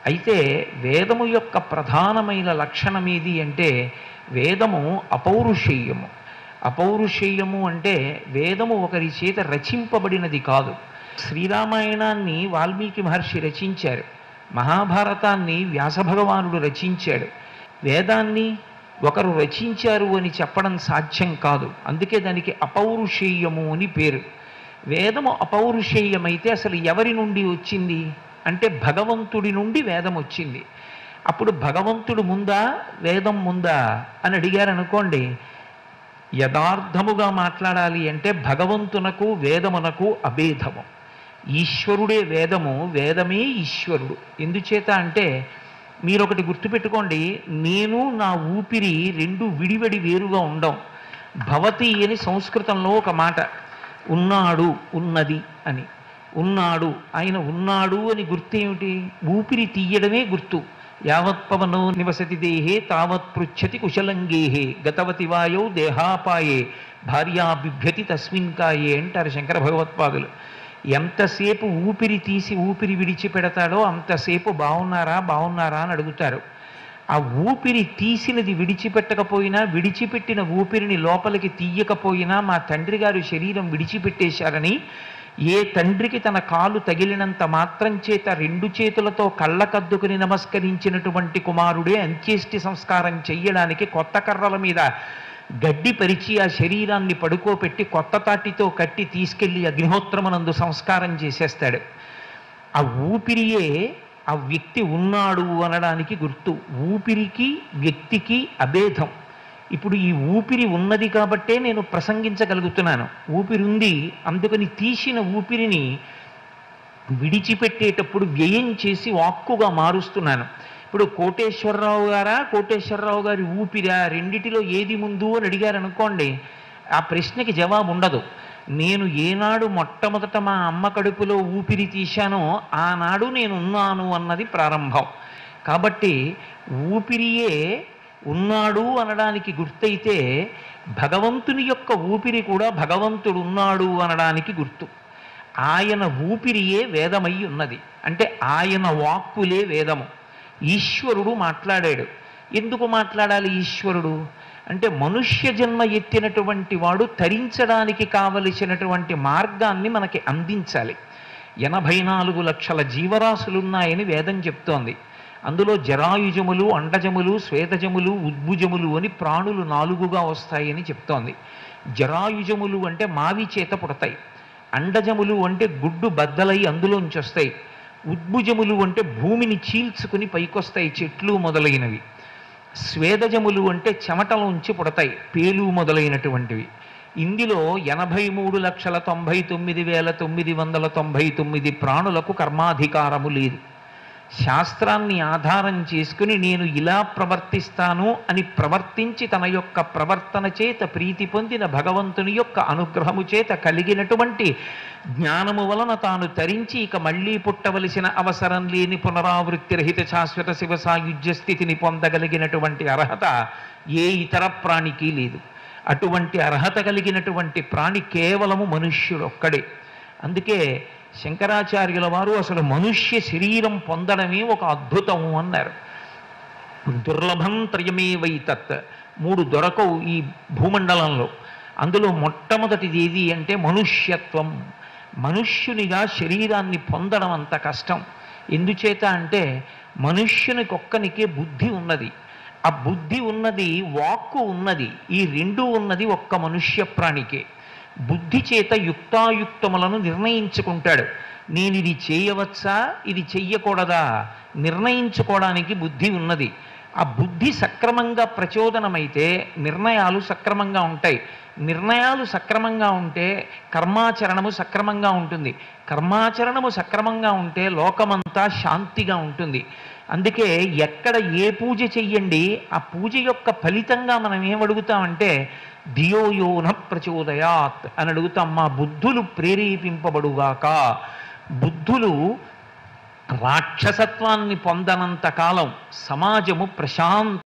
అయితే వేదము యొక్క ప్రధానమైన లక్షణం ఏది అంటే వేదము అపౌరుషేయము అపౌరుషేయము అంటే వేదము ఒకరి చేత రచింపబడినది కాదు శ్రీరామాయణాన్ని వాల్మీకి మహర్షి రచించారు మహాభారతాన్ని వ్యాసభగవానుడు రచించాడు వేదాన్ని ఒకరు రచించారు అని చెప్పడం సాధ్యం కాదు అందుకే దానికి అపౌరుషేయము అని పేరు వేదము అపౌరుషేయమైతే అసలు ఎవరి నుండి వచ్చింది అంటే భగవంతుడి నుండి వేదం వచ్చింది అప్పుడు భగవంతుడు ముందా వేదం ముందా అని అడిగారు అనుకోండి యథార్థముగా మాట్లాడాలి అంటే భగవంతునకు వేదమునకు అభేదము ఈశ్వరుడే వేదము వేదమే ఈశ్వరుడు ఎందుచేత అంటే మీరు ఒకటి గుర్తుపెట్టుకోండి నేను నా ఊపిరి రెండు విడివడి వేరుగా ఉండం భవతి అని సంస్కృతంలో ఒక మాట ఉన్నాడు ఉన్నది అని ఉన్నాడు ఆయన ఉన్నాడు అని గుర్తేమిటి ఊపిరి తీయడమే గుర్తు యావత్ పవనో నివసతి దేహే తావత్ పృచ్ఛతి కుశలంగేహే గతవతి వాయౌ దేహాపాయే భార్యా బిభ్యతి తస్మిన్ కాయే అంటారు శంకర భగవత్పాదులు ఎంతసేపు ఊపిరి తీసి ఊపిరి విడిచిపెడతాడో అంతసేపు బాగున్నారా బాగున్నారా అని అడుగుతారు ఆ ఊపిరి తీసినది విడిచిపెట్టకపోయినా విడిచిపెట్టిన ఊపిరిని లోపలికి తీయకపోయినా మా తండ్రి గారు శరీరం విడిచిపెట్టేశారని ఏ తండ్రికి తన కాలు తగిలినంత మాత్రం చేత రెండు చేతులతో కళ్ళకద్దుకుని నమస్కరించినటువంటి కుమారుడే అంత్యేష్టి సంస్కారం చెయ్యడానికి కొత్త కర్రల మీద గడ్డి పరిచి ఆ శరీరాన్ని పడుకోపెట్టి కొత్త తాటితో కట్టి తీసుకెళ్లి అగ్నిహోత్రమునందు సంస్కారం చేసేస్తాడు ఆ ఊపిరియే ఆ వ్యక్తి ఉన్నాడు అనడానికి గుర్తు ఊపిరికి వ్యక్తికి అభేదం ఇప్పుడు ఈ ఊపిరి ఉన్నది కాబట్టే నేను ప్రసంగించగలుగుతున్నాను ఊపిరి ఉంది అందుకని తీసిన ఊపిరిని విడిచిపెట్టేటప్పుడు వ్యయం చేసి వాక్కుగా మారుస్తున్నాను ఇప్పుడు కోటేశ్వరరావు గారా కోటేశ్వరరావు గారి ఊపిరా రెండిటిలో ఏది ముందు అని అడిగారు అనుకోండి ఆ ప్రశ్నకి జవాబు ఉండదు నేను ఏనాడు మొట్టమొదట మా అమ్మ కడుపులో ఊపిరి తీశానో ఆనాడు నేను ఉన్నాను అన్నది ప్రారంభం కాబట్టి ఊపిరియే ఉన్నాడు అనడానికి గుర్తయితే భగవంతుని యొక్క ఊపిరి కూడా భగవంతుడు ఉన్నాడు అనడానికి గుర్తు ఆయన ఊపిరియే వేదమై ఉన్నది అంటే ఆయన వాక్కులే వేదము ఈశ్వరుడు మాట్లాడాడు ఎందుకు మాట్లాడాలి ఈశ్వరుడు అంటే మనుష్య జన్మ ఎత్తినటువంటి వాడు తరించడానికి కావలసినటువంటి మార్గాన్ని మనకి అందించాలి ఎనభై నాలుగు లక్షల జీవరాశులున్నాయని వేదం చెప్తోంది అందులో జరాయుజములు అండజములు శ్వేతజములు ఉద్భుజములు అని ప్రాణులు నాలుగుగా వస్తాయని చెప్తోంది జరాయుజములు అంటే మావి చేత పుడతాయి అండజములు అంటే గుడ్డు బద్దలై అందులోంచి వస్తాయి ఉద్భుజములు అంటే భూమిని చీల్చుకుని పైకొస్తాయి చెట్లు మొదలైనవి స్వేదజములు అంటే చెమటలోంచి పుడతాయి పేలు మొదలైనటువంటివి ఇందులో ఎనభై మూడు లక్షల తొంభై తొమ్మిది వేల తొమ్మిది వందల తొంభై తొమ్మిది ప్రాణులకు కర్మాధికారము లేదు శాస్త్రాన్ని ఆధారం చేసుకుని నేను ఇలా ప్రవర్తిస్తాను అని ప్రవర్తించి తన యొక్క ప్రవర్తన చేత ప్రీతి పొందిన భగవంతుని యొక్క అనుగ్రహము చేత కలిగినటువంటి జ్ఞానము వలన తాను తరించి ఇక మళ్ళీ పుట్టవలసిన అవసరం లేని పునరావృత్తి రహిత శాశ్వత శివ సాయుధ్య స్థితిని పొందగలిగినటువంటి అర్హత ఏ ఇతర ప్రాణికి లేదు అటువంటి అర్హత కలిగినటువంటి ప్రాణి కేవలము మనుష్యుడు ఒక్కడే అందుకే శంకరాచార్యుల వారు అసలు మనుష్య శరీరం పొందడమే ఒక అద్భుతము అన్నారు దుర్లభం త్రయమే వైతత్ మూడు దొరకవు ఈ భూమండలంలో అందులో మొట్టమొదటిది ఏది అంటే మనుష్యత్వం మనుష్యునిగా శరీరాన్ని పొందడం అంత కష్టం ఎందుచేత అంటే మనుష్యునికి ఒక్కనికే బుద్ధి ఉన్నది ఆ బుద్ధి ఉన్నది వాక్కు ఉన్నది ఈ రెండు ఉన్నది ఒక్క మనుష్య ప్రాణికే బుద్ధి చేత యుక్తాయుక్తములను నిర్ణయించుకుంటాడు నేను ఇది చేయవచ్చా ఇది చెయ్యకూడదా నిర్ణయించుకోవడానికి బుద్ధి ఉన్నది ఆ బుద్ధి సక్రమంగా ప్రచోదనమైతే నిర్ణయాలు సక్రమంగా ఉంటాయి నిర్ణయాలు సక్రమంగా ఉంటే కర్మాచరణము సక్రమంగా ఉంటుంది కర్మాచరణము సక్రమంగా ఉంటే లోకమంతా శాంతిగా ఉంటుంది అందుకే ఎక్కడ ఏ పూజ చెయ్యండి ఆ పూజ యొక్క ఫలితంగా మనం ఏమడుగుతామంటే ధియోయోన ప్రచోదయాత్ అని అడుగుతాం మా బుద్ధులు ప్రేరేపింపబడుగాక బుద్ధులు రాక్షసత్వాన్ని పొందనంత కాలం సమాజము ప్రశాంత